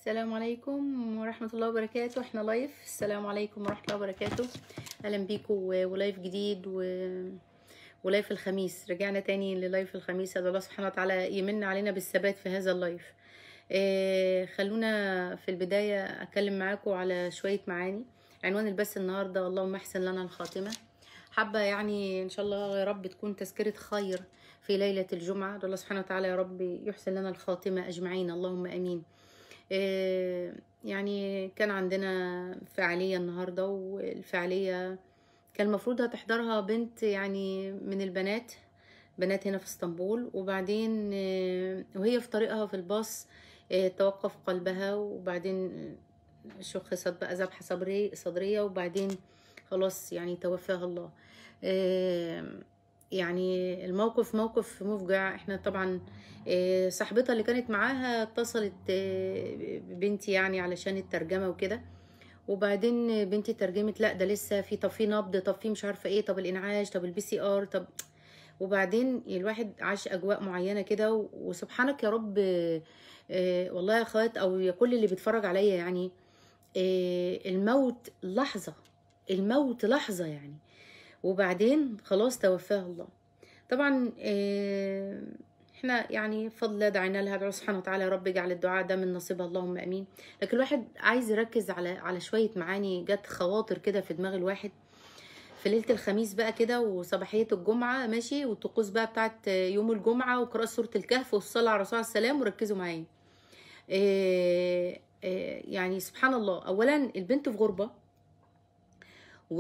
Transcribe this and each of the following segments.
السلام عليكم ورحمة الله وبركاته احنا لايف السلام عليكم ورحمة الله وبركاته اهلا بيكم و- ولايف جديد و... ولايف الخميس رجعنا تاني للايف الخميس هذا الله سبحانه وتعالى يمن علينا بالثبات في هذا اللايف اه خلونا في البداية اتكلم معاكم على شوية معاني عنوان البث النهاردة اللهم احسن لنا الخاتمة حابة يعني ان شاء الله يا رب تكون تذكرة خير في ليلة الجمعة الله سبحانه وتعالى يا رب يحسن لنا الخاتمة أجمعين اللهم أمين آه، يعني كان عندنا فعالية النهاردة والفعالية كان المفروض هتحضرها بنت يعني من البنات بنات هنا في اسطنبول وبعدين آه، وهي في طريقها في الباص آه، توقف قلبها وبعدين آه، شخصت بقى ذبحة صدري- صدرية وبعدين خلاص يعني توفاها الله آه، يعني الموقف موقف مفجع احنا طبعا آه، صاحبتها اللي كانت معاها اتصلت آه، ببنتي يعني علشان الترجمة وكده وبعدين بنتي ترجمت لا ده لسه في طب في نبض طب في مش عارفه ايه طب الانعاش طب البي سي ار طب وبعدين الواحد عاش اجواء معينه كده و- وسبحانك يا رب آه، آه، والله يا اخوات او يا كل اللي بيتفرج عليا يعني آه، الموت لحظه الموت لحظه يعني وبعدين خلاص توفاها الله طبعا آه، احنا يعني فضل دعينا لها ادعو سبحانه وتعالى يا رب اجعل الدعاء ده من نصيبها اللهم امين لكن الواحد عايز يركز على على شويه معاني جت خواطر كده في دماغ الواحد في ليله الخميس بقى كده وصباحيه الجمعه ماشي والطقوس بقى بتاعت يوم الجمعه وقراءه سوره الكهف والصلاه على الرسول عليه السلام وركزوا معايا إيه إيه يعني سبحان الله اولا البنت في غربه و...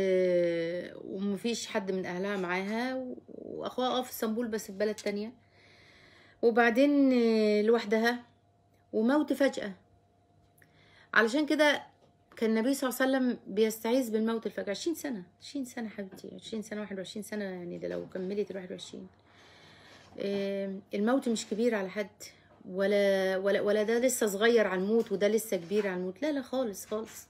ومفيش حد من اهلها معاها واخوها اه في اسطنبول بس في بلد تانية وبعدين آه، لوحدها وموت فجأة علشان كده كان النبي صلى الله عليه وسلم بيستعيذ بالموت الفجأة 20 سنة 20 سنة حبيبتي 20 سنة 21 سنة يعني ده لو كملت ال 21 آه، الموت مش كبير على حد ولا ولا ولا ده لسه صغير على الموت وده لسه كبير على الموت لا لا خالص خالص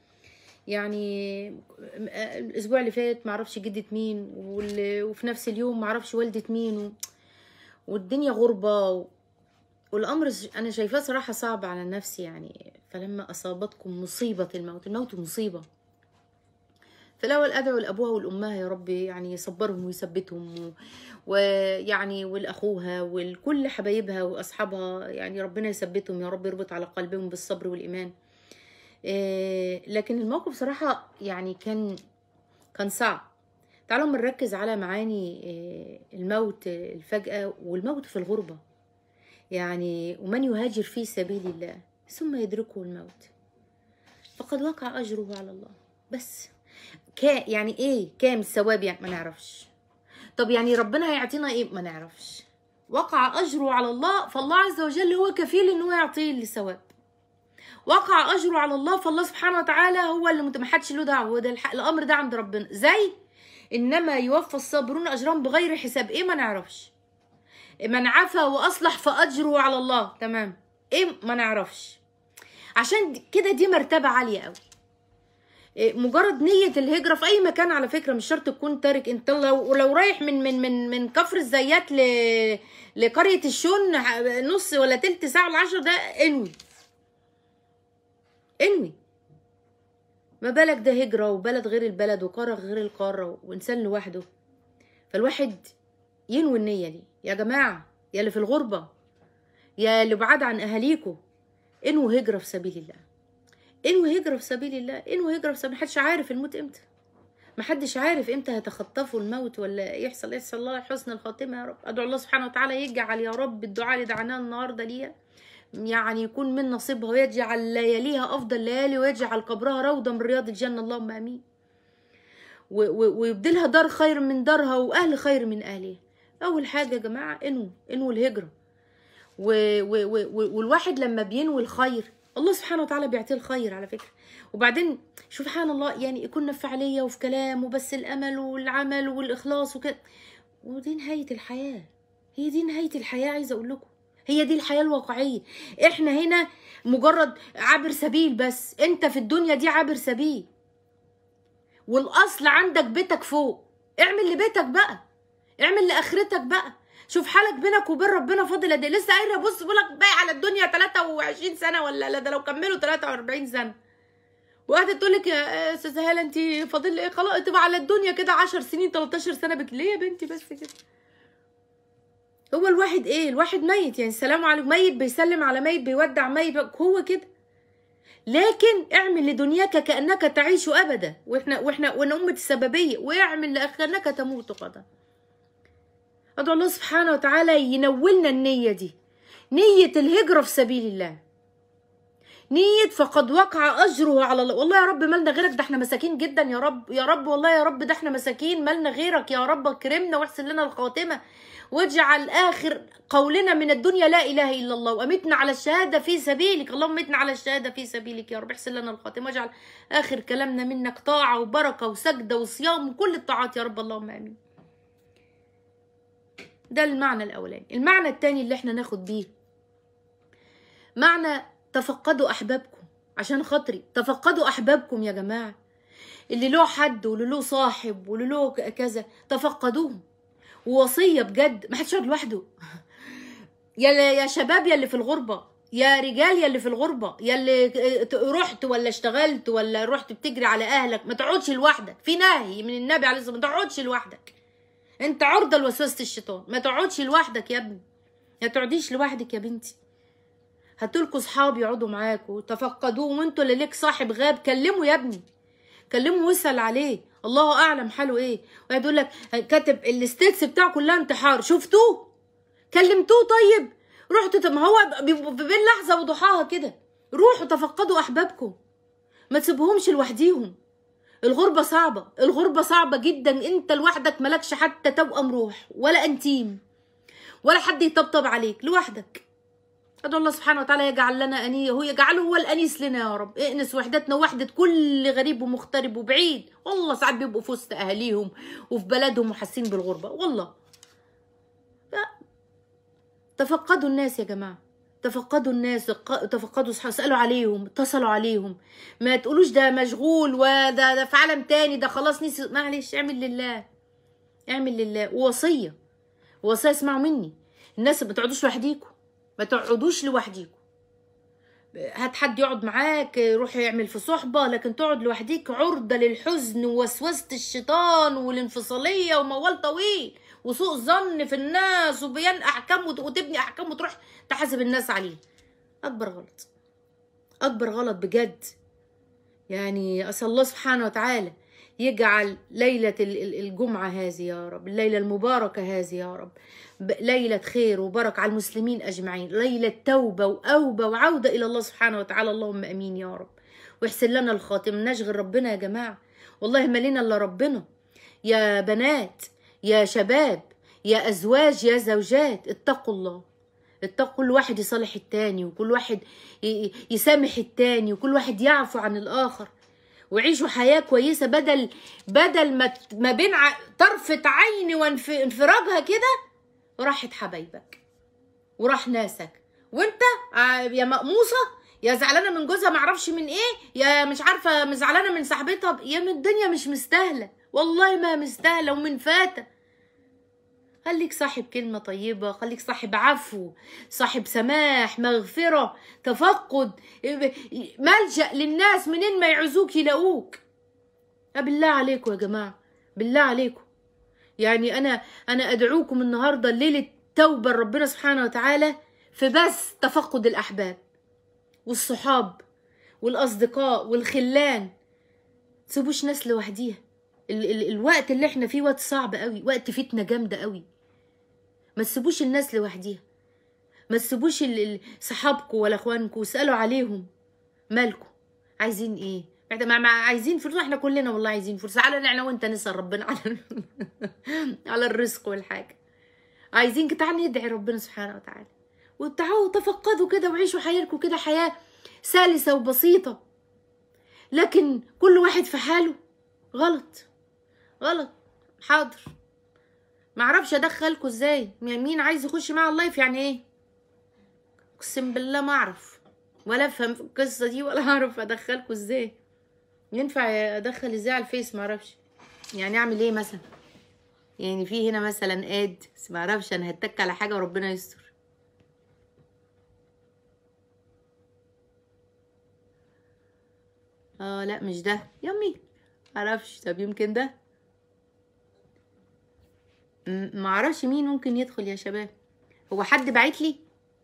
يعني الاسبوع اللي فات معرفش جدة مين وال- وفي نفس اليوم معرفش والدة مين و... والدنيا غربة و... والامر ش- انا شايفاه صراحة صعب على نفسي يعني فلما اصابتكم مصيبة الموت الموت مصيبة فالاول ادعو لابوها والامها يا رب يعني يصبرهم ويثبتهم و- ويعني ولاخوها ولكل حبايبها واصحابها يعني ربنا يثبتهم يا رب يربط على قلبهم بالصبر والايمان إيه، لكن الموقف صراحة يعني كان كان صعب تعالوا أما نركز على معاني إيه، الموت الفجأة والموت في الغربة يعني ومن يهاجر في سبيل الله ثم يدركه الموت فقد وقع أجره على الله بس كا يعني ايه كام الثواب يعني ما نعرفش طب يعني ربنا هيعطينا ايه ما نعرفش وقع أجره على الله فالله عز وجل هو كفيل ان هو يعطيه الثواب وقع اجره على الله فالله سبحانه وتعالى هو اللي مت- محدش له دعوه وده الح- الامر ده عند ربنا زي انما يوفى الصابرون اجرهم بغير حساب ايه ما نعرفش من عفا واصلح فاجره على الله تمام ايه ما نعرفش عشان دي- كده دي مرتبه عاليه قوي إيه، مجرد نية الهجرة في أي مكان على فكرة مش شرط تكون تارك أنت لو لو رايح من من من من كفر الزيات ل لقرية الشون ح- نص ولا تلت ساعة ولا عشر ده انوي انوي ما بالك ده هجرة وبلد غير البلد وقارة غير القارة وإنسان لوحده فالواحد ينوي النية دي يا جماعة يا اللي في الغربة يا اللي بعاد عن أهاليكوا انوي هجرة في سبيل الله انوي هجرة في سبيل الله انوي هجرة في سبيل محدش عارف الموت امتى محدش عارف امتى هتخطفوا الموت ولا يحصل يحصل الله حسن الخاتمة يا رب ادعو الله سبحانه وتعالى يجعل يا رب الدعاء اللي دعاناه النهارده ليها يعني يكون من نصيبها ويجعل لياليها افضل ليالي ويجعل قبرها روضه من رياض الجنه اللهم امين و- و- ويبدلها دار خير من دارها واهل خير من اهلها اول حاجه يا جماعه انووا انووا الهجره و و و و والواحد لما بينوي الخير الله سبحانه وتعالى بيعطيه الخير على فكره وبعدين سبحان الله يعني يكون في فعاليه وفي كلام وبس الامل والعمل والاخلاص وكده ودي نهايه الحياه هي دي نهايه الحياه عايزه اقول لكم هي دي الحياه الواقعيه احنا هنا مجرد عابر سبيل بس انت في الدنيا دي عابر سبيل والاصل عندك بيتك فوق اعمل لبيتك بقى اعمل لاخرتك بقى شوف حالك بينك وبين ربنا فاضل قد ايه لسه قايله بص بقول لك باقي على الدنيا 23 سنه ولا لا ده لو كملوا 43 سنه وقعدت تقول لك يا استاذه هاله انت فاضل ايه خلاص تبقى على الدنيا كده 10 سنين 13 سنه بك ليه يا بنتي بس كده هو الواحد ايه الواحد ميت يعني السلام عليكم ميت بيسلم على ميت بيودع ميت هو كده لكن اعمل لدنياك كانك تعيش ابدا واحنا واحنا وانا امه السببيه واعمل لاخرنك تموت غدا ادعو الله سبحانه وتعالى ينولنا النيه دي نيه الهجره في سبيل الله نية فقد وقع أجره على الله والله يا رب مالنا غيرك ده احنا مساكين جدا يا رب يا رب والله يا رب ده احنا مساكين مالنا غيرك يا رب اكرمنا واحسن لنا الخاتمة واجعل آخر قولنا من الدنيا لا إله إلا الله وأمتنا على الشهادة في سبيلك اللهم أمتنا على الشهادة في سبيلك يا رب احسن لنا الخاتمة واجعل آخر كلامنا منك طاعة وبركة وسجدة وصيام وكل الطاعات يا رب اللهم آمين ده المعنى الأولاني المعنى الثاني اللي احنا ناخد بيه معنى تفقدوا أحبابكم عشان خاطري تفقدوا أحبابكم يا جماعة اللي له حد واللي له صاحب واللي له كذا تفقدوهم ووصيه بجد ما حدش يقعد لوحده يا يا شباب يا اللي في الغربه يا رجال يا اللي في الغربه يا اللي رحت ولا اشتغلت ولا رحت بتجري على اهلك ما تقعدش لوحدك في نهي من النبي عليه الصلاه والسلام ما تقعدش لوحدك انت عرضه لوسوسه الشيطان ما تقعدش لوحدك يا ابني ما تقعديش لوحدك يا بنتي هاتولكوا صحاب يقعدوا معاكوا تفقدوه وانتوا اللي ليك صاحب غاب كلموا يا ابني كلمه واسال عليه الله اعلم حاله ايه وقاعد يقول لك كاتب الستيتس بتاعه كلها انتحار شفتوه كلمتوه طيب رحتوا طب ما هو بين لحظه وضحاها كده روحوا تفقدوا احبابكم ما تسيبوهمش لوحديهم الغربه صعبه الغربه صعبه جدا انت لوحدك مالكش حتى توأم روح ولا انتيم ولا حد يطبطب عليك لوحدك ادعو الله سبحانه وتعالى يجعل لنا انيه هو يجعله هو الانيس لنا يا رب انس وحدتنا وحده كل غريب ومغترب وبعيد والله ساعات بيبقوا في وسط اهاليهم وفي بلدهم وحاسين بالغربه والله تفقدوا الناس يا جماعه تفقدوا الناس تفقدوا صحابه اسالوا عليهم اتصلوا عليهم ما تقولوش ده مشغول وده ده في عالم تاني ده خلاص نسي معلش اعمل لله اعمل لله ووصيه وصيه اسمعوا مني الناس ما تقعدوش لوحديكم ما تقعدوش لوحديكم هات حد يقعد معاك روح يعمل في صحبة لكن تقعد لوحديك عرضة للحزن ووسوسة الشيطان والانفصالية وموال طويل وسوء ظن في الناس وبيان أحكام وتبني أحكام وتروح تحاسب الناس عليه أكبر غلط أكبر غلط بجد يعني أسأل الله سبحانه وتعالى يجعل ليلة الجمعة هذه يا رب الليلة المباركة هذه يا رب ليلة خير وبركة على المسلمين أجمعين ليلة توبة وأوبة وعودة إلى الله سبحانه وتعالى اللهم أمين يا رب ويحسن لنا الخاتم نشغل ربنا يا جماعة والله ما لنا إلا ربنا يا بنات يا شباب يا أزواج يا زوجات اتقوا الله اتقوا كل واحد يصالح التاني وكل واحد يسامح التاني وكل واحد يعفو عن الآخر وعيشوا حياة كويسة بدل بدل ما ما بين طرفة عين وانفراجها كده راحت حبايبك وراح ناسك وانت يا مقموصة يا زعلانة من جوزها معرفش من ايه يا مش عارفة زعلانة من صاحبتها يا من الدنيا مش مستاهلة والله ما مستاهلة ومن فاتة خليك صاحب كلمة طيبة خليك صاحب عفو صاحب سماح مغفرة تفقد ملجأ للناس منين ما يعزوك يلاقوك بالله عليكم يا جماعة بالله عليكم يعني أنا أنا أدعوكم النهاردة ليلة توبة ربنا سبحانه وتعالى في بس تفقد الأحباب والصحاب والأصدقاء والخلان تسيبوش ناس لوحديها ال- ال- الوقت اللي احنا فيه وقت صعب قوي وقت فتنة جامدة قوي ما تسيبوش الناس لوحديها ما تسيبوش صحابكم ولا اخوانكم واسالوا عليهم مالكم عايزين ايه بعد ما, ما عايزين فلوس احنا كلنا والله عايزين فلوس تعالى احنا وانت نسال ربنا على على الرزق والحاجه عايزين تعالى ندعي ربنا سبحانه وتعالى وتعالوا تفقدوا كده وعيشوا حياتكم كده حياه سلسه وبسيطه لكن كل واحد في حاله غلط غلط حاضر معرفش ادخلكوا ازاي مين عايز يخش معايا اللايف يعني ايه اقسم بالله ما اعرف ولا افهم في القصه دي ولا اعرف ادخلكوا ازاي ينفع ادخل ازاي على الفيس معرفش يعني اعمل ايه مثلا يعني في هنا مثلا اد بس معرفش انا هتك على حاجه وربنا يستر اه لا مش ده يمي معرفش طب يمكن ده م- معرفش مين ممكن يدخل يا شباب هو حد بعت لي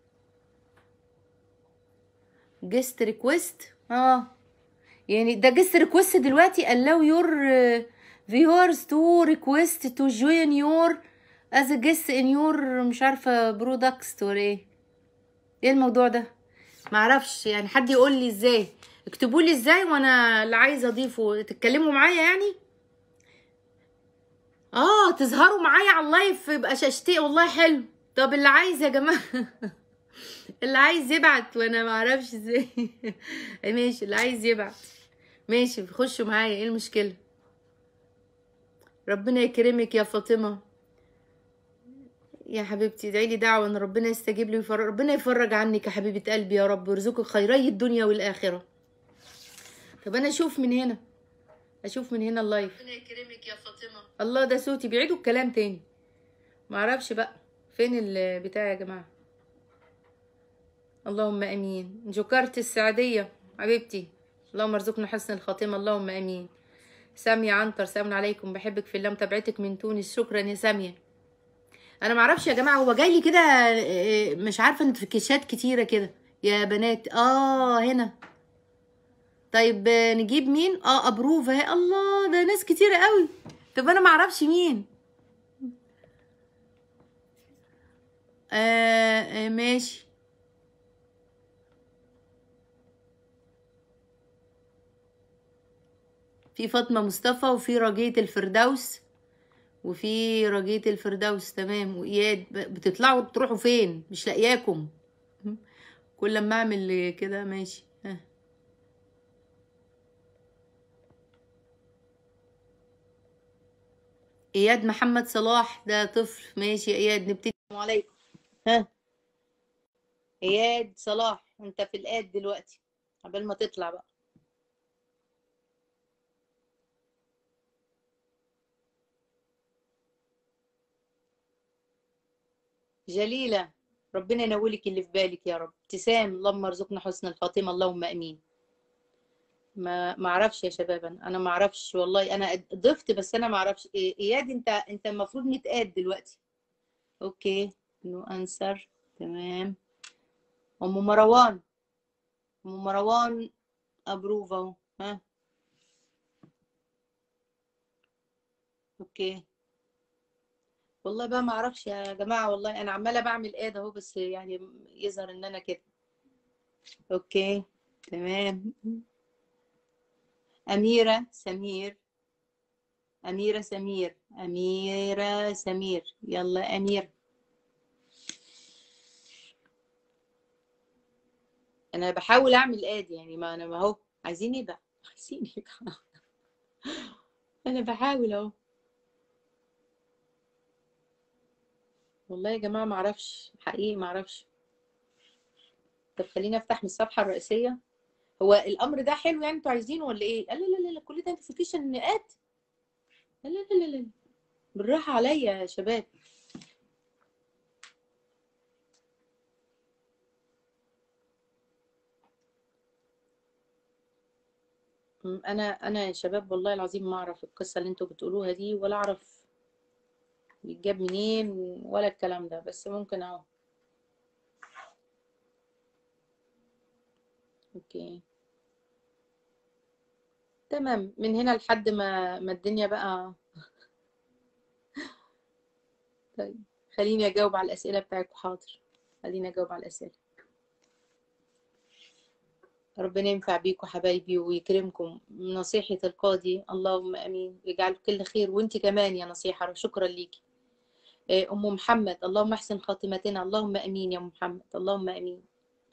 جست ريكويست اه يعني ده جست ريكويست دلوقتي allow your uh, viewers to request to join your as a guest in your مش عارفة products ولا ايه ايه الموضوع ده معرفش يعني حد يقول لي ازاي اكتبوا لي ازاي وانا اللي عايزه اضيفه تتكلموا معايا يعني اه تظهروا معايا على اللايف يبقى شاشتي والله حلو طب اللي عايز يا جماعه اللي عايز يبعت وانا ما اعرفش ازاي ماشي اللي عايز يبعت ماشي خشوا معايا ايه المشكله ربنا يكرمك يا فاطمه يا حبيبتي ادعي لي دعوه ان ربنا يستجيب لي ويفرج ربنا يفرج عنك يا حبيبه قلبي يا رب ويرزقك خيري الدنيا والاخره طب انا اشوف من هنا اشوف من هنا اللايف ربنا يكرمك يا فاطمه الله ده صوتي بيعيدوا الكلام تاني معرفش بقى فين البتاع يا جماعه اللهم امين جوكرت السعديه حبيبتي اللهم ارزقنا حسن الخاتمه اللهم امين سامية عنتر سلام عليكم بحبك في الله متابعتك من تونس شكرا يا سامية انا معرفش يا جماعه هو جاي لي كده آه، مش عارفه نوتيفيكيشنات كتيره كده يا بنات اه هنا طيب آه، نجيب مين اه ابروف اهي الله ده ناس كتيره قوي طب انا معرفش مين آه آه ماشي في فاطمة مصطفى وفي رجية الفردوس وفي رجية الفردوس تمام وإياد ب- بتطلعوا تروحوا فين مش لاقياكم كل لما اعمل كده ماشي ها. اياد محمد صلاح ده طفل ماشي يا اياد نبتدي السلام عليكم ها اياد صلاح انت في الاد دلوقتي قبل ما تطلع بقى جليلة ربنا ينولك اللي في بالك يا رب ابتسام اللهم ارزقنا حسن الخاتمة اللهم امين ما ما اعرفش يا شباب انا أنا ما اعرفش والله انا ضفت بس انا ما اعرفش إيه- اياد انت انت المفروض نتقاد دلوقتي اوكي نو انسر تمام ام مروان ام مروان ابروف اهو ها اوكي والله بقى ما اعرفش يا جماعه والله انا عماله بعمل ايه اهو بس يعني يظهر ان انا كده اوكي تمام اميره سمير اميره سمير اميره سمير يلا امير انا بحاول اعمل اد يعني ما انا ما هو عايزين يبقى عايزين يبقى انا بحاول اهو والله يا جماعه ما اعرفش حقيقي ما اعرفش طب خليني افتح من الصفحه الرئيسيه هو الامر ده حلو يعني انتوا عايزينه ولا ايه لا لا لا لا كل ده نوتيفيكيشن اد لا لا لا لا لا بالراحه عليا يا شباب م، انا انا يا شباب والله العظيم ما اعرف القصه اللي انتوا بتقولوها دي ولا اعرف بيتجاب منين ولا الكلام ده بس ممكن اهو اوكي تمام من هنا لحد ما ما الدنيا بقى طيب خليني اجاوب على الاسئله بتاعتكم حاضر خليني اجاوب على الاسئله ربنا ينفع بيكم حبايبي ويكرمكم نصيحة القاضي اللهم امين يجعل كل خير وانت كمان يا نصيحة شكرا ليكي إيه، ام محمد اللهم احسن خاتمتنا اللهم امين يا أم محمد اللهم امين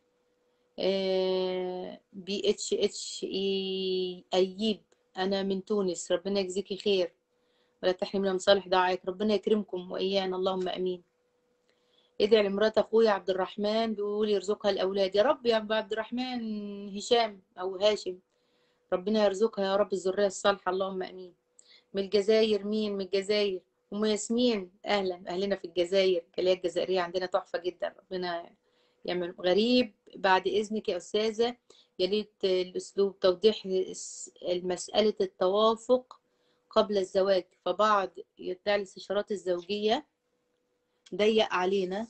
بي اتش اتش اي اييب انا من تونس ربنا يجزيكي خير ولا تحرمنا من صالح دعائك ربنا يكرمكم وايانا اللهم امين ادعي لمرات اخويا عبد الرحمن بيقول يرزقها الاولاد يا رب يا أبو عبد الرحمن هشام او هاشم ربنا يرزقها يا رب الذريه الصالحه اللهم امين من الجزائر مين من الجزائر ام ياسمين اهلا اهلنا في الجزائر الجاليه الجزائريه عندنا تحفه جدا ربنا يعمل غريب بعد اذنك يا استاذه يا ريت الاسلوب توضيح مساله التوافق قبل الزواج فبعض يدعي الاستشارات الزوجيه ضيق علينا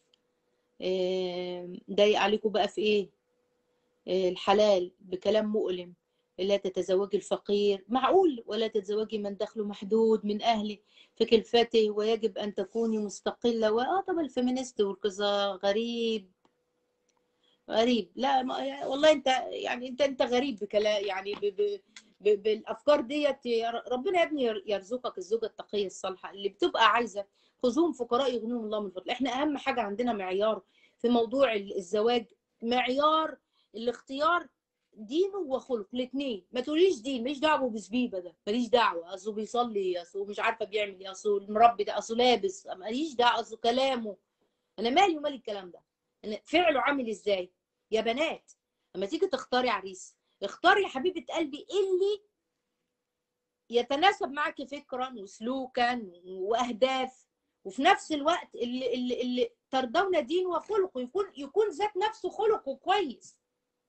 ضيق عليكم بقى في ايه الحلال بكلام مؤلم لا تتزوجي الفقير معقول ولا تتزوجي من دخله محدود من أهلي في كلفته ويجب أن تكوني مستقلة وآه طب الفيمينيست والكذا غريب غريب لا ما والله انت يعني انت انت غريب بكلام يعني ب ب ب بالافكار ديت ربنا يا ابني يرزقك الزوجه التقيه الصالحه اللي بتبقى عايزه خذوهم فقراء يغنيهم الله من فضل احنا اهم حاجه عندنا معيار في موضوع الزواج معيار الاختيار دينه وخلق الاثنين ما تقوليش دين ماليش دعوه بزبيبه ده ماليش دعوه اصله بيصلي اصله مش عارفه بيعمل ايه اصله المربي ده اصله لابس ماليش دعوه اصله كلامه انا مالي ومال الكلام ده أنا فعله عامل ازاي يا بنات لما تيجي تختاري عريس اختاري يا حبيبه قلبي اللي يتناسب معك فكرا وسلوكا واهداف وفي نفس الوقت اللي اللي, اللي ترضون دين وخلقه يكون يكون ذات نفسه خلقه كويس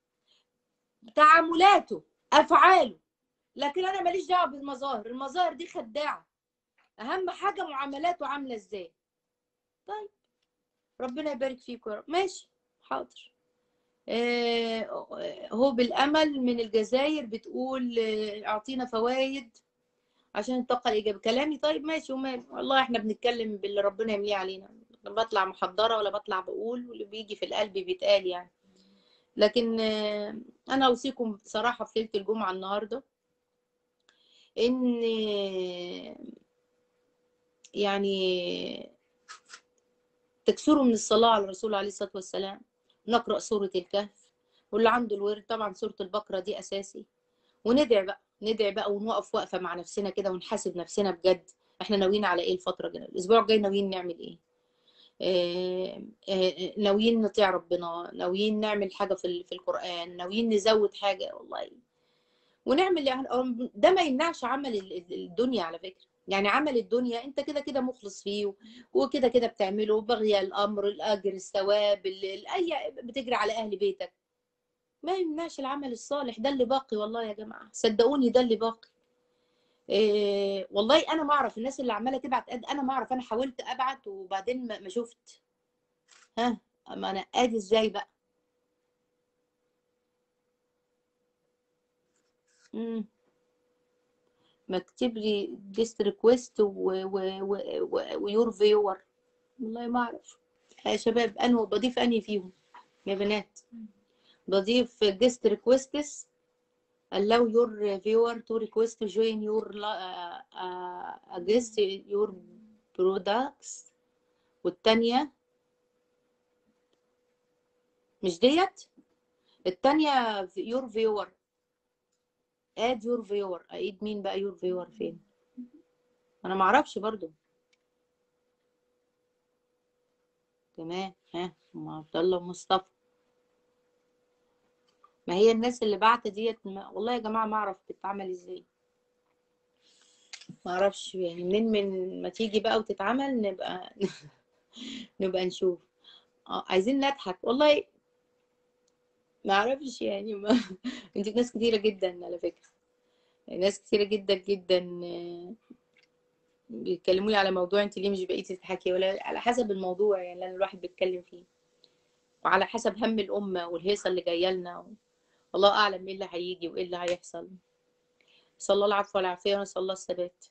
تعاملاته افعاله لكن انا ماليش دعوه بالمظاهر المظاهر دي خداعه اهم حاجه معاملاته عامله ازاي طيب ربنا يبارك فيكم يا رب ماشي حاضر آه هو بالامل من الجزائر بتقول آه اعطينا فوائد عشان الطاقه الايجابيه كلامي طيب ماشي ومال والله احنا بنتكلم باللي ربنا يمليه علينا لا بطلع محضره ولا بطلع بقول واللي بيجي في القلب بيتقال يعني لكن انا اوصيكم بصراحه في ليله الجمعه النهارده ان يعني تكسروا من الصلاه على الرسول عليه الصلاه والسلام نقرا سوره الكهف واللي عنده الورد طبعا سوره البقره دي اساسي وندعي بقى ندعي بقى ونوقف وقفه مع نفسنا كده ونحاسب نفسنا بجد احنا ناويين على ايه الفتره الجايه الاسبوع الجاي ناويين نعمل ايه ناويين نطيع ربنا ناويين نعمل حاجه في في القران ناويين نزود حاجه والله ونعمل يعني ده ما يمنعش عمل الدنيا على فكره يعني عمل الدنيا انت كده كده مخلص فيه وكده كده بتعمله بغي الامر الاجر الثواب اي بتجري على اهل بيتك ما يمنعش العمل الصالح ده اللي باقي والله يا جماعه صدقوني ده اللي باقي إيه والله انا ما اعرف الناس اللي عماله تبعت انا ما اعرف انا حاولت ابعت وبعدين ما شفت ها اما انا ادي ازاي بقى امم مكتب لي جيست ريكويست ويور فيور والله ما اعرف يا شباب انا بضيف انهي فيهم يا بنات بضيف جيست ريكويستس allow your viewer to request to join your uh, uh, against your products والتانية مش ديت التانية your viewer add your viewer اعيد مين بقى your viewer فين انا معرفش برضو تمام ها عبد الله ومصطفى ما هي الناس اللي بعت ديت والله يا جماعه ما اعرف بتتعمل ازاي ما اعرفش يعني من من ما تيجي بقى وتتعمل نبقى نبقى نشوف اه عايزين نضحك والله ما اعرفش يعني ما انت ناس كتيره جدا على فكره ناس كتيره جدا جدا بيتكلموا لي على موضوع انت ليه مش بقيتي تضحكي ولا على حسب الموضوع يعني اللي الواحد بيتكلم فيه وعلى حسب هم الامه والهيصه اللي جايه لنا الله اعلم ايه اللي هيجي وايه اللي هيحصل صلى الله العفو والعافيه ونسال الله الثبات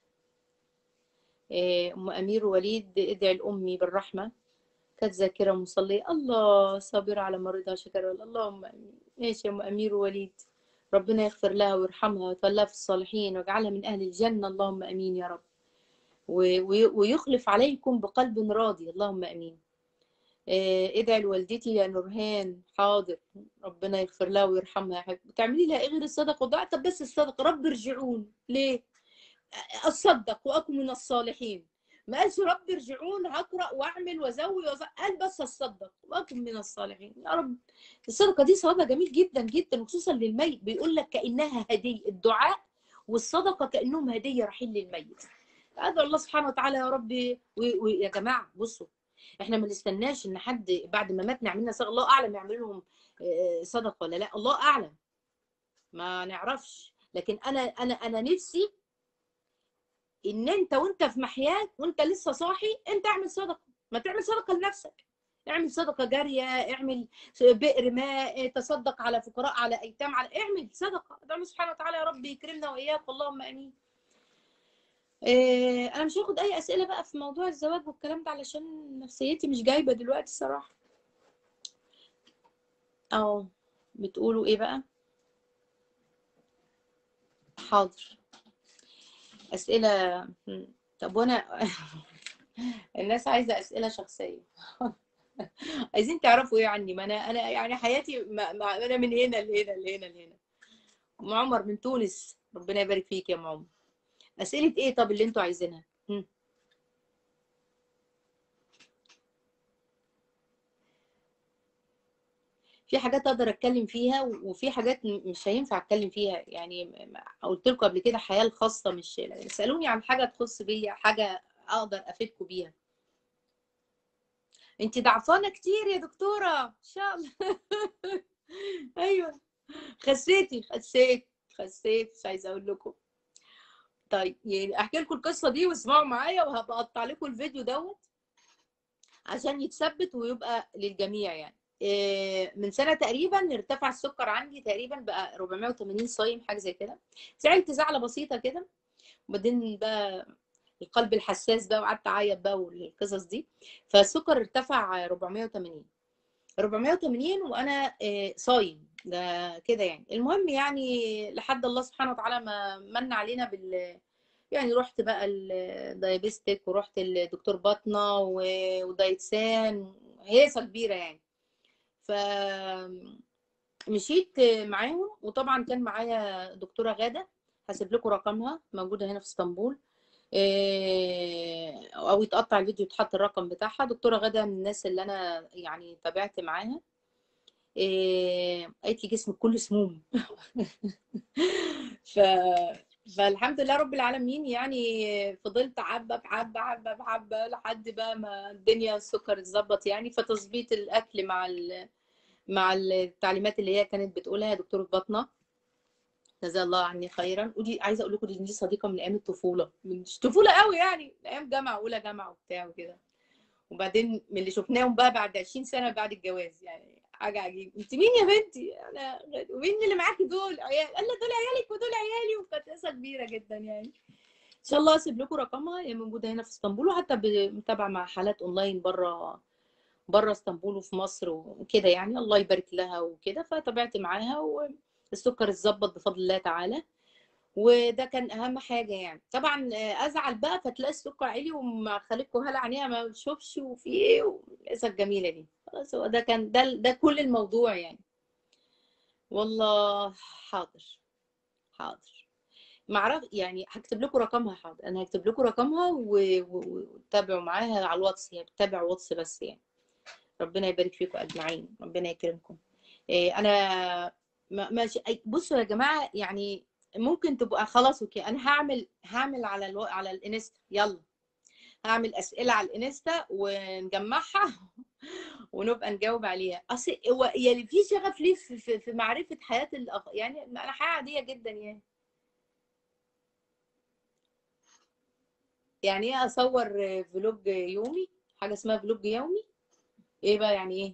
ام امير وليد ادعي لامي بالرحمه كانت ذاكره مصليه الله صابره على مرضها شكرا اللهم امين ماشي يا ام امير وليد ربنا يغفر لها ويرحمها ويتولها في الصالحين ويجعلها من اهل الجنه اللهم امين يا رب ويخلف عليكم بقلب راضي اللهم امين ادعي لوالدتي يا نورهان حاضر ربنا يغفر لها ويرحمها يا حبيبي بتعملي لها ايه غير الصدقه والدعاء طب بس الصدقه رب ارجعون ليه اصدق واكن من الصالحين ما قالش رب ارجعون هقرا واعمل وازوي وز... قال بس اصدق واكن من الصالحين يا رب الصدقه دي ثوابها جميل جدا جدا وخصوصا للميت بيقول لك كانها هديه الدعاء والصدقه كانهم هديه رايحين للميت ادعو الله سبحانه وتعالى يا ربي ويا جماعه بصوا احنا ما نستناش ان حد بعد ما مات نعمل لنا صدقه الله اعلم يعمل لهم صدقه ولا لا الله اعلم ما نعرفش لكن انا انا انا نفسي ان انت وانت في محياك وانت لسه صاحي انت اعمل صدقه ما تعمل صدقه لنفسك اعمل صدقه جاريه اعمل بئر ماء تصدق على فقراء على ايتام على اعمل صدقه ادعو سبحانه وتعالى يا رب يكرمنا واياك اللهم امين إيه انا مش هاخد اي اسئله بقى في موضوع الزواج والكلام ده علشان نفسيتي مش جايبه دلوقتي الصراحه اه بتقولوا ايه بقى حاضر اسئله طب وانا الناس عايزه اسئله شخصيه عايزين تعرفوا ايه عني ما انا انا يعني حياتي ما ما انا من هنا لهنا لهنا لهنا ام عمر من تونس ربنا يبارك فيك يا ام عمر اسئله ايه طب اللي انتوا عايزينها في حاجات اقدر اتكلم فيها وفي حاجات مش هينفع اتكلم فيها يعني قلت لكم قبل كده الحياه الخاصه مش اسالوني عن حاجه تخص بيا حاجه اقدر افيدكم بيها انت ضعفانه كتير يا دكتوره ان شاء الله ايوه خسيتي خسيت خسيت مش عايزه اقول لكم طيب يعني احكي لكم القصه دي واسمعوا معايا وهبقى اقطع لكم الفيديو دوت عشان يتثبت ويبقى للجميع يعني من سنه تقريبا ارتفع السكر عندي تقريبا بقى 480 صايم حاجه زي كده زعلت زعله بسيطه كده وبعدين بقى القلب الحساس بقى وقعدت اعيط بقى والقصص دي فالسكر ارتفع 480 480 وانا صايم ده كده يعني المهم يعني لحد الله سبحانه وتعالى ما من علينا بال يعني رحت بقى الدايبستيك ورحت الدكتور باطنه ودايتسان هيصه كبيره يعني ف مشيت معاهم وطبعا كان معايا دكتوره غاده هسيب لكم رقمها موجوده هنا في اسطنبول او يتقطع الفيديو يتحط الرقم بتاعها دكتوره غاده من الناس اللي انا يعني تابعت معاها قالت لي جسمك كله سموم ف فالحمد لله رب العالمين يعني فضلت حبه بحبه حبه بحبه لحد بقى ما الدنيا السكر اتظبط يعني فتظبيط الاكل مع مع التعليمات اللي هي كانت بتقولها دكتوره بطنه جزا الله عني خيرا ودي عايزه اقول لكم دي, دي صديقه من ايام الطفوله من طفوله قوي يعني ايام جامعه اولى جامعه وبتاع وكده وبعدين من اللي شفناهم بقى بعد 20 سنه بعد الجواز يعني حاجه عجيبه انت مين يا بنتي انا ومين اللي معاكي دول عيال قال دول عيالك ودول عيالي وكانت قصه كبيره جدا يعني ان شاء الله اسيب لكم رقمها هي موجوده هنا في اسطنبول وحتى متابعه مع حالات اونلاين بره بره اسطنبول وفي مصر وكده يعني الله يبارك لها وكده فتابعت معاها والسكر اتظبط بفضل الله تعالى وده كان اهم حاجه يعني طبعا ازعل بقى فتلاقي السكر عالي وما خليكوا هلا عينيها ما بتشوفش وفي ايه والقصه الجميله دي خلاص هو ده كان ده ده كل الموضوع يعني والله حاضر حاضر معرف يعني هكتب لكم رقمها حاضر انا هكتب لكم رقمها وتابعوا معاها على الواتس هي بتتابع واتس بس يعني ربنا يبارك فيكم اجمعين ربنا يكرمكم إيه انا ماشي بصوا يا جماعه يعني ممكن تبقى خلاص اوكي انا هعمل هعمل على الو... على الانستا يلا هعمل اسئله على الانستا ونجمعها ونبقى نجاوب عليها اصل هو يعني في شغف ليه في, في, في معرفه حياه الأخ... يعني انا حياه عاديه جدا يعني يعني ايه اصور فلوج يومي حاجه اسمها فلوج يومي ايه بقى يعني ايه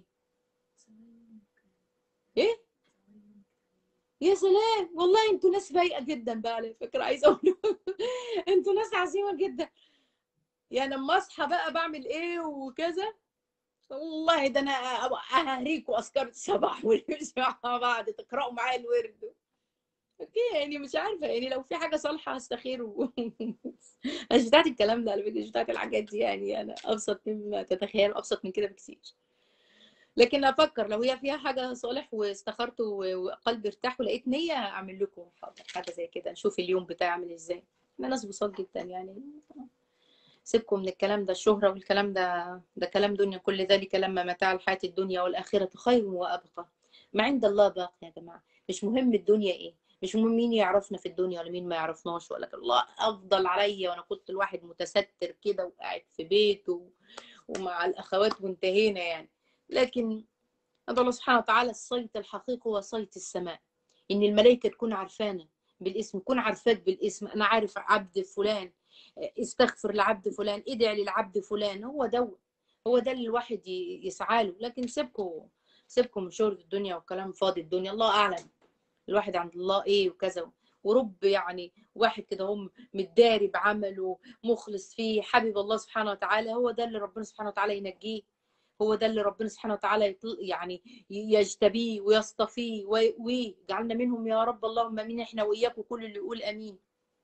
ايه يا سلام والله انتوا ناس رايقه جدا بقى على فكره عايزه اقول انتوا ناس عظيمه جدا يعني لما اصحى بقى بعمل ايه وكذا والله ده انا اهريكوا اذكار الصباح والمساء مع بعض تقراوا معايا الورد اوكي يعني مش عارفه يعني لو في حاجه صالحه هستخير و... مش بتاعت الكلام ده على فكره مش بتاعت الحاجات دي يعني انا ابسط مما تتخيل ابسط من كده بكثير لكن افكر لو هي فيها حاجه صالح واستخرت وقلبي ارتاح ولقيت نيه اعمل لكم حاجه زي كده نشوف اليوم بتاعي عامل ازاي احنا ناس بساط جدا يعني سيبكم من الكلام ده الشهرة والكلام ده ده كلام دنيا كل ذلك لما متاع الحياة الدنيا والآخرة خير وأبقى ما عند الله باق يا جماعة مش مهم الدنيا إيه مش مهم مين يعرفنا في الدنيا ولا مين ما يعرفناش ولا كده. الله افضل عليا وانا كنت الواحد متستر كده وقاعد في بيته ومع الاخوات وانتهينا يعني لكن هذا الله سبحانه وتعالى الصيت الحقيقي هو صيت السماء ان الملائكه تكون عارفانا بالاسم تكون عارفاك بالاسم انا عارف عبد فلان استغفر لعبد فلان ادعي للعبد فلان هو ده هو ده اللي الواحد ي- يسعى له لكن سيبكم سيبكم من شغل الدنيا وكلام فاضي الدنيا الله اعلم الواحد عند الله ايه وكذا ورب يعني واحد كده هم متداري بعمله مخلص فيه حبيب الله سبحانه وتعالى هو ده اللي ربنا سبحانه وتعالى ينجيه هو ده اللي ربنا سبحانه وتعالى يطل يعني يجتبيه ويصطفيه وي- ويجعلنا منهم يا رب اللهم امين احنا واياك وكل اللي يقول امين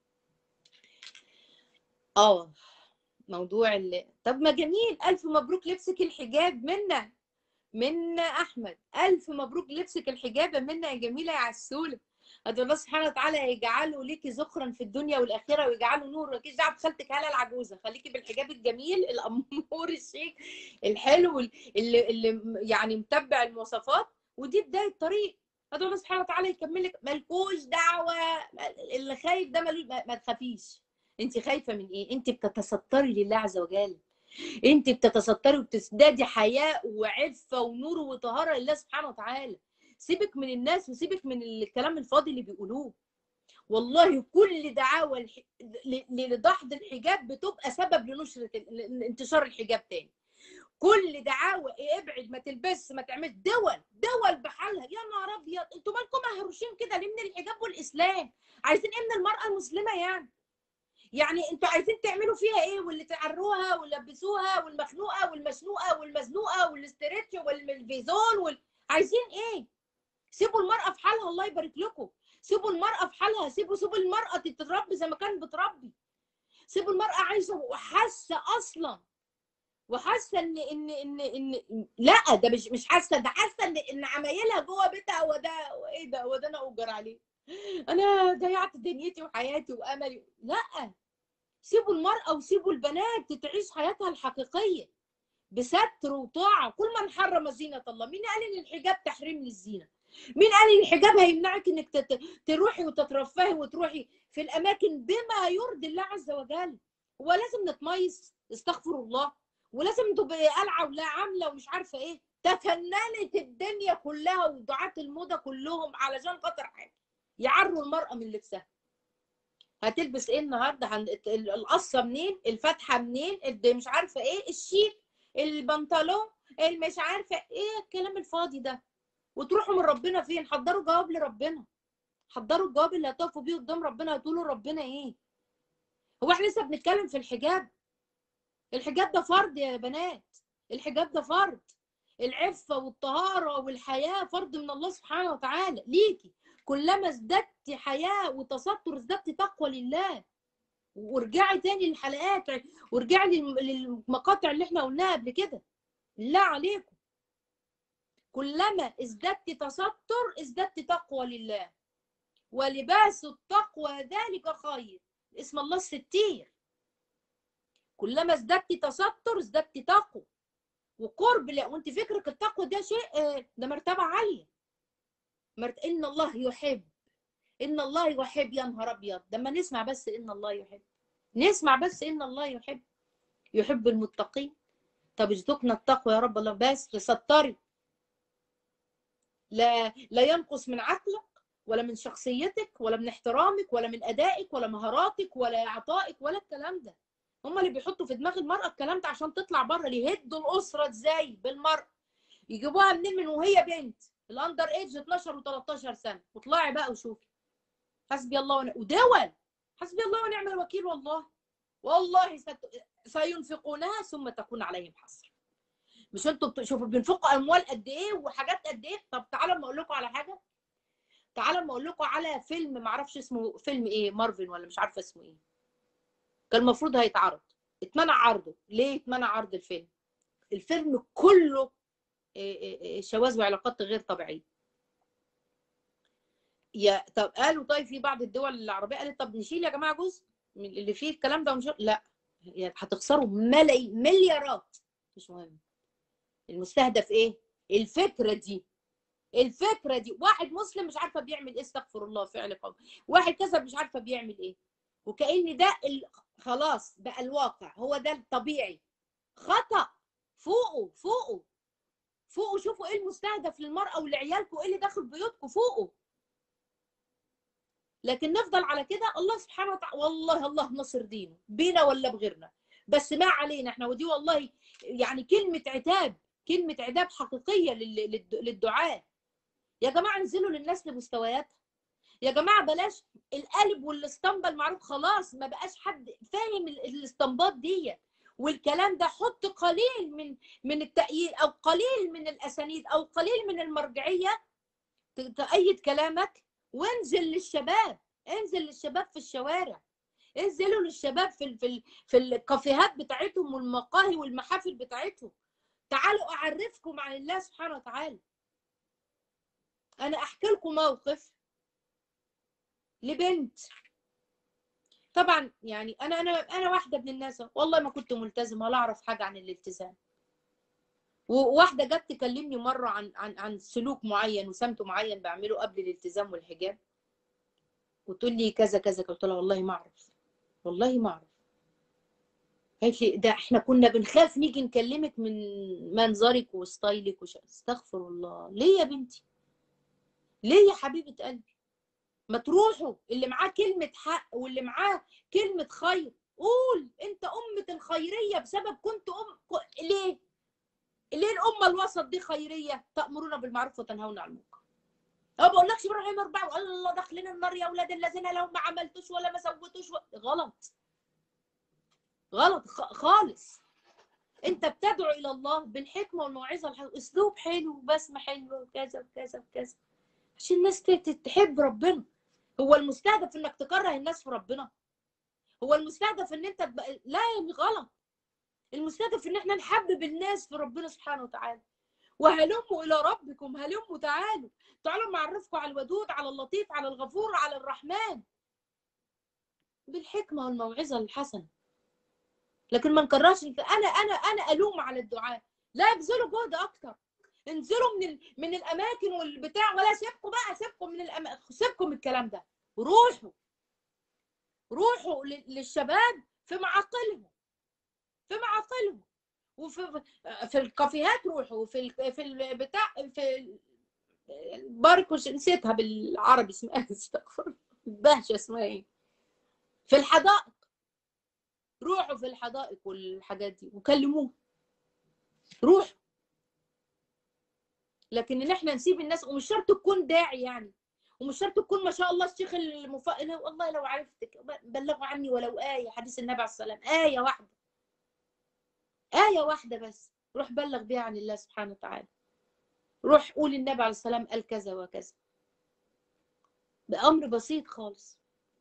اه موضوع ال... طب ما جميل الف مبروك لبسك الحجاب منا منا احمد الف مبروك لبسك الحجابه منا يا جميله يا عسوله ادعو الله سبحانه وتعالى يجعله ليكي ذخرا في الدنيا والاخره ويجعله نور مالكيش دعوه بخالتك هلا العجوزه خليكي بالحجاب الجميل الامور الشيك الحلو اللي اللي يعني متبع المواصفات ودي بدايه طريق ادعو الله سبحانه وتعالى يكمل لك مالكوش دعوه اللي خايف ده ملوش ما ما تخافيش انت خايفه من ايه انت بتتستري لله عز وجل انت بتتستري وبتزدادي حياء وعفه ونور وطهاره لله سبحانه وتعالى سيبك من الناس وسيبك من الكلام الفاضي اللي بيقولوه والله كل دعاوى الح... ل- لدحض الحجاب بتبقى سبب لنشرة ال- انتشار الحجاب تاني كل دعاوى إيه ابعد ما تلبس ما تعمل دول دول بحالها يا نهار ابيض انتوا مالكم مهروشين كده ليه من الحجاب والاسلام عايزين ايه من المراه المسلمه يعني يعني انتوا عايزين تعملوا فيها ايه واللي تعروها واللبسوها والمخنوقه والمشنوقه والمزنوقه والاسترتش والفيزون وال... عايزين ايه سيبوا المراه في حالها الله يبارك لكم سيبوا المراه في حالها سيبوا سيبوا المراه تتربي زي ما كانت بتربي سيبوا المراه عايشه وحاسه اصلا وحاسه ان ان ان ان لا ده مش مش حاسه ده حاسه ان ان عمايلها جوه بيتها هو ده ايه ده هو ده انا اجر عليه انا ضيعت دنيتي وحياتي واملي لا سيبوا المراه وسيبوا البنات تعيش حياتها الحقيقيه بستر وطاعه كل من حرم زينه الله مين قال ان الحجاب تحريم للزينه مين قال ان الحجاب هيمنعك انك تت- تروحي وتترفهي وتروحي في الاماكن بما يرضي الله عز وجل هو لازم نتميز استغفر الله ولازم تبقى قلعه ولا عامله ومش عارفه ايه تفننت الدنيا كلها ودعاة الموضه كلهم علشان خاطر حاجه يعروا المراه من لبسها هتلبس ايه النهارده هن... ال- القصه منين الفتحه منين الد- مش عارفه ايه الشيك البنطلون المش عارفه ايه الكلام الفاضي ده وتروحوا من ربنا فين حضروا جواب لربنا حضروا الجواب اللي هتقفوا بيه قدام ربنا هتقولوا ربنا ايه هو احنا لسه بنتكلم في الحجاب الحجاب ده فرض يا بنات الحجاب ده فرض العفة والطهارة والحياة فرض من الله سبحانه وتعالى ليكي كلما ازددت حياة وتستر ازددت تقوى لله وارجعي تاني للحلقات وارجعي للم- للمقاطع اللي احنا قلناها قبل كده بالله عليكم كلما ازددت تستر ازددت تقوى لله ولباس التقوى ذلك خير اسم الله الستير كلما ازددت تستر ازددت تقوى وقرب لا وانت فكرك التقوى ده شيء آه، ده مرتبه عاليه مرت... ان الله يحب ان الله يحب يا نهار ابيض لما نسمع بس ان الله يحب نسمع بس ان الله يحب يحب المتقين طب ارزقنا التقوى يا رب الله بس تستري لا لا ينقص من عقلك ولا من شخصيتك ولا من احترامك ولا من ادائك ولا مهاراتك ولا عطائك ولا الكلام ده هم اللي بيحطوا في دماغ المرأة الكلام ده عشان تطلع بره يهدوا الأسرة ازاي بالمرأة يجيبوها منين من وهي بنت الاندر ايج 12 و13 سنة واطلعي بقى وشوفي حسبي الله ونعم ودول حسبي الله ونعم الوكيل والله والله ست... سينفقونها ثم تكون عليهم حسرة مش انتوا بت- شوفوا بينفقوا اموال قد ايه وحاجات قد ايه طب تعالوا اما اقول لكم على حاجه تعالوا اما اقول لكم على فيلم معرفش اسمه فيلم ايه مارفن ولا مش عارفه اسمه ايه كان المفروض هيتعرض اتمنع عرضه ليه اتمنع عرض الفيلم الفيلم كله إيه إيه إيه شواذ وعلاقات غير طبيعيه يا طب قالوا طيب في بعض الدول العربيه قالت طب نشيل يا جماعه جزء من اللي فيه الكلام ده ونشيل لا يعني هتخسروا ملاي مليارات مش مهم المستهدف ايه الفكره دي الفكره دي واحد مسلم مش عارفه بيعمل ايه استغفر الله فعل قوي واحد كذب مش عارفه بيعمل ايه وكأن ده ال... خلاص بقى الواقع هو ده الطبيعي خطأ فوقه فوقه فوقه شوفوا ايه المستهدف للمرأة ولعيالكم ايه اللي داخل بيوتكم فوقه لكن نفضل على كده الله سبحانه وتعالى والله الله نصر دينه بينا ولا بغيرنا بس ما علينا احنا ودي والله يعني كلمة عتاب كلمة عتاب حقيقية للدعاء يا جماعة انزلوا للناس لمستوياتها يا جماعة بلاش القلب والاسطمبة المعروف خلاص ما بقاش حد فاهم الاستنباط دي والكلام ده حط قليل من من التأييد او قليل من الاسانيد او قليل من المرجعية تأيد كلامك وانزل للشباب انزل للشباب في الشوارع انزلوا للشباب في في في الكافيهات بتاعتهم والمقاهي والمحافل بتاعتهم تعالوا اعرفكم عن الله سبحانه وتعالى انا احكي لكم موقف لبنت طبعا يعني انا انا انا واحده من الناس والله ما كنت ملتزمه ولا اعرف حاجه عن الالتزام وواحده جت تكلمني مره عن عن عن سلوك معين وسمت معين بعمله قبل الالتزام والحجاب وتقول لي كذا كذا قلت لها والله ما اعرف والله ما اعرف قالت لي ده احنا كنا بنخاف نيجي نكلمك من منظرك وستايلك وش استغفر الله ليه يا بنتي ليه يا حبيبه قلبي ما تروحوا اللي معاه كلمه حق واللي معاه كلمه خير قول انت امه الخيريه بسبب كنت ام ليه ليه الامه الوسط دي خيريه تامرون بالمعروف وتنهون عن المنكر ما بقولكش بروح يوم اربعه الله داخلين النار يا اولاد الذين لو ما عملتوش ولا ما سويتوش و... غلط غلط خالص انت بتدعو الى الله بالحكمه والموعظه الحلوه اسلوب حلو وبسمه حلوه وكذا وكذا وكذا عشان الناس تحب ربنا هو المستهدف انك تكره الناس في ربنا هو المستهدف ان انت ب... لا غلط المستهدف ان احنا نحبب الناس في ربنا سبحانه وتعالى وهلموا الى ربكم هلموا تعالوا تعالوا معرفكم على الودود على اللطيف على الغفور على الرحمن بالحكمه والموعظه الحسنه لكن ما نكررش انا انا انا الوم على الدعاء لا ابذلوا جهد اكتر انزلوا من ال... من الاماكن والبتاع ولا سيبكم بقى سيبكم من الأماكن سيبكم من الكلام ده روحوا روحوا للشباب في معاقلهم في معاقلهم وفي في الكافيهات روحوا وفي ال... في البتاع في باركوش نسيتها بالعربي اسمها استغفر بهجه اسمها ايه في الحدائق روحوا في الحدائق والحاجات دي وكلموه روحوا لكن ان احنا نسيب الناس ومش شرط تكون داعي يعني ومش شرط تكون ما شاء الله الشيخ المف... والله لو عرفتك بلغوا عني ولو آية حديث النبي عليه السلام آية واحدة آية واحدة بس روح بلغ بيها عن الله سبحانه وتعالى روح قول النبي عليه السلام قال كذا وكذا بأمر بسيط خالص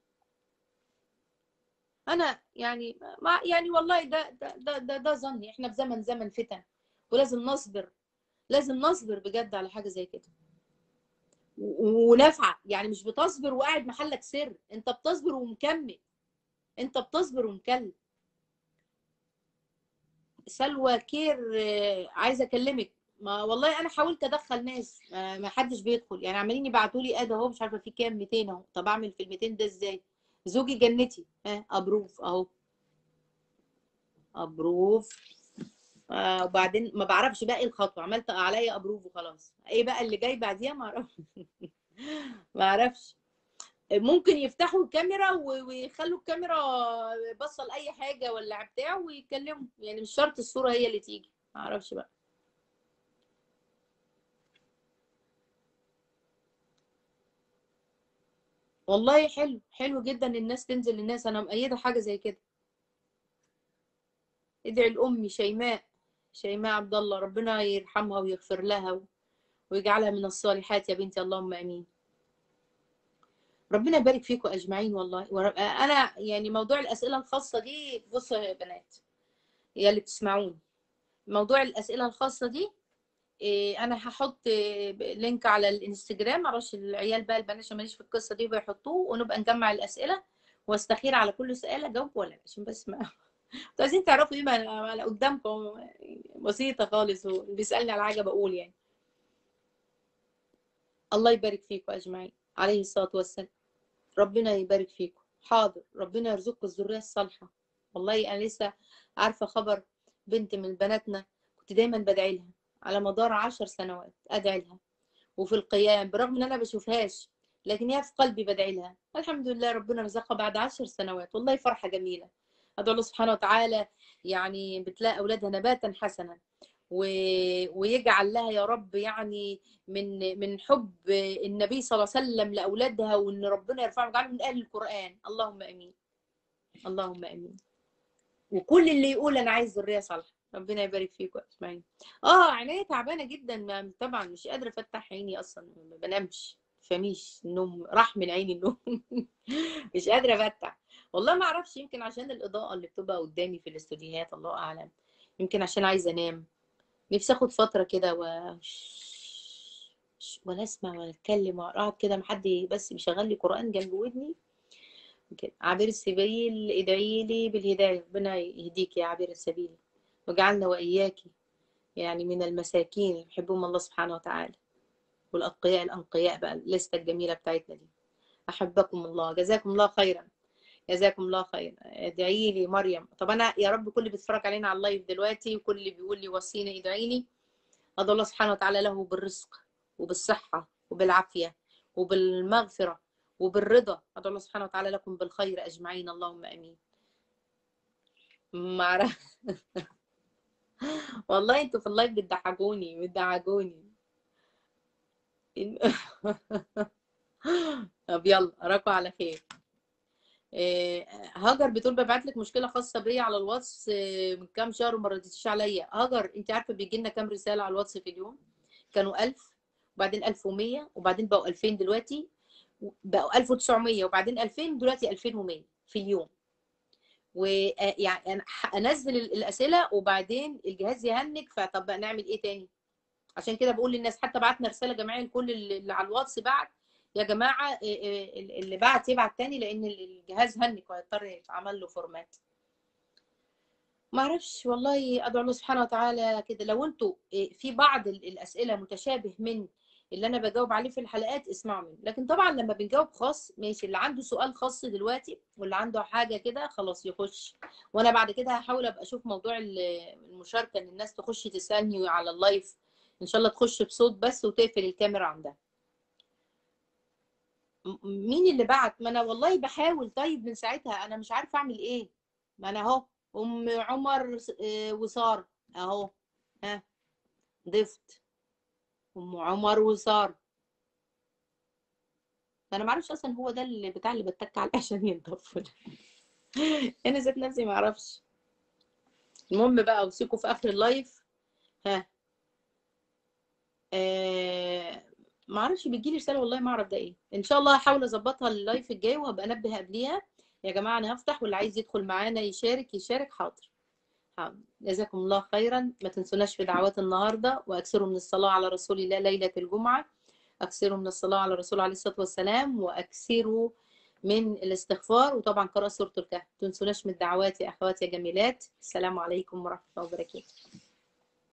أنا يعني ما يعني والله ده ده ده ده, ده ظني إحنا في زمن زمن فتن ولازم نصبر لازم نصبر بجد على حاجة زي كده ونافعة يعني مش بتصبر وقاعد محلك سر أنت بتصبر ومكمل أنت بتصبر ومكمل سلوى كير عايزه اكلمك ما والله انا حاولت ادخل ناس ما حدش بيدخل يعني عمالين يبعتوا لي اد اهو مش عارفه في كام 200 اهو طب اعمل في ال 200 ده ازاي زوجي جنتي ها ابروف اهو ابروف آه وبعدين ما بعرفش باقي الخطوه عملت عليا ابروف وخلاص ايه بقى اللي جاي بعديها ما اعرفش ما اعرفش ممكن يفتحوا الكاميرا ويخلوا الكاميرا باصه لاي حاجه ولا بتاع ويتكلموا يعني مش شرط الصوره هي اللي تيجي ما اعرفش بقى والله حلو حلو جدا الناس تنزل للناس انا مؤيده حاجه زي كده ادعي لامي شيماء شيماء عبد الله ربنا يرحمها ويغفر لها ويجعلها من الصالحات يا بنتي اللهم امين ربنا يبارك فيكم اجمعين والله انا يعني موضوع الاسئله الخاصه دي بصوا يا بنات يا اللي بتسمعوني موضوع الاسئله الخاصه دي انا هحط لينك على الانستجرام معرفش العيال بقى البنات عشان ماليش في القصه دي بيحطوه ونبقى نجمع الاسئله واستخير على كل سؤال اجاوب ولا عشان بس ما انتوا عايزين تعرفوا ايه ما انا قدامكم بسيطه خالص واللي بيسالني على حاجه بقول يعني الله يبارك فيكم اجمعين عليه الصلاه والسلام ربنا يبارك فيكم حاضر ربنا يرزقكم الذريه الصالحه والله انا لسه عارفه خبر بنت من بناتنا كنت دايما بدعي لها على مدار عشر سنوات ادعي لها وفي القيام برغم ان انا بشوفهاش لكن هي في قلبي بدعي لها الحمد لله ربنا رزقها بعد عشر سنوات والله فرحه جميله ادعو الله سبحانه وتعالى يعني بتلاقي اولادها نباتا حسنا و... ويجعل لها يا رب يعني من من حب النبي صلى الله عليه وسلم لاولادها وان ربنا يرفعهم ويجعلهم من اهل القران اللهم امين اللهم امين وكل اللي يقول انا عايز ذريه صالحه ربنا يبارك فيكم اجمعين اه عينيا تعبانه جدا ما طبعا مش قادره افتح عيني اصلا ما بنامش فميش النوم راح من عيني النوم مش قادره افتح والله ما اعرفش يمكن عشان الاضاءه اللي بتبقى قدامي في الاستوديوهات الله اعلم يمكن عشان عايزه انام نفسي اخد فتره كده و ولا اسمع ولا اتكلم واقعد كده محد بس بيشغل لي قران جنب ودني كده عابر السبيل ادعي لي بالهدايه ربنا يهديك يا عابر السبيل واجعلنا واياك يعني من المساكين يحبهم الله سبحانه وتعالى والاتقياء الانقياء بقى الليسته الجميله بتاعتنا دي احبكم الله جزاكم الله خيرا جزاكم الله خيرا ادعي لي مريم طب انا يا رب كل اللي بيتفرج علينا على اللايف دلوقتي وكل اللي بيقول لي وصيني ادعي لي ادعو الله سبحانه وتعالى له بالرزق وبالصحه وبالعافيه وبالمغفره وبالرضا ادعو الله سبحانه وتعالى لكم بالخير اجمعين اللهم امين معرفة والله انتوا في اللايف بتضحكوني بتضحكوني طب يلا اراكم على خير هاجر بتقول ببعت لك مشكله خاصه بيا على الواتس من كام شهر وما ردتيش عليا هاجر انت عارفه بيجي لنا كام رساله على الواتس في اليوم كانوا 1000 وبعدين 1100 وبعدين بقوا 2000 دلوقتي بقوا 1900 وبعدين 2000 دلوقتي 2100 في اليوم ويعني انزل الاسئله وبعدين الجهاز يهنج فطب نعمل ايه تاني عشان كده بقول للناس حتى بعتنا رساله جماعيه لكل اللي على الواتس بعت يا جماعه اللي بعت يبعت تاني لان الجهاز هنج وهيضطر يتعمل له فورمات ما اعرفش والله ادعو الله سبحانه وتعالى كده لو انتوا في بعض الاسئله متشابه من اللي انا بجاوب عليه في الحلقات اسمعوا مني لكن طبعا لما بنجاوب خاص ماشي اللي عنده سؤال خاص دلوقتي واللي عنده حاجه كده خلاص يخش وانا بعد كده هحاول ابقى اشوف موضوع المشاركه ان الناس تخش تسالني على اللايف ان شاء الله تخش بصوت بس وتقفل الكاميرا عندها مين اللي بعت ما انا والله بحاول طيب من ساعتها انا مش عارفه اعمل ايه ما انا اهو ام عمر وساره اهو ها ضفت ام عمر وساره انا ما اعرفش اصلا هو ده اللي بتاع اللي بتك عليه عشان ينضف انا ذات نفسي ما اعرفش المهم بقى اوصيكم في اخر اللايف ها آه ما اعرفش بتجي لي رساله والله ما اعرف ده ايه ان شاء الله هحاول اظبطها اللايف الجاي وهبقى انبه قبليها يا جماعه انا هفتح واللي عايز يدخل معانا يشارك يشارك حاضر حاضر جزاكم الله خيرا ما تنسوناش في دعوات النهارده واكثروا من الصلاه على رسول الله ليله الجمعه اكثروا من الصلاه على الرسول عليه الصلاه والسلام واكثروا من الاستغفار وطبعا قراءه سوره الكهف ما تنسوناش من الدعوات يا اخواتي يا جميلات السلام عليكم ورحمه الله وبركاته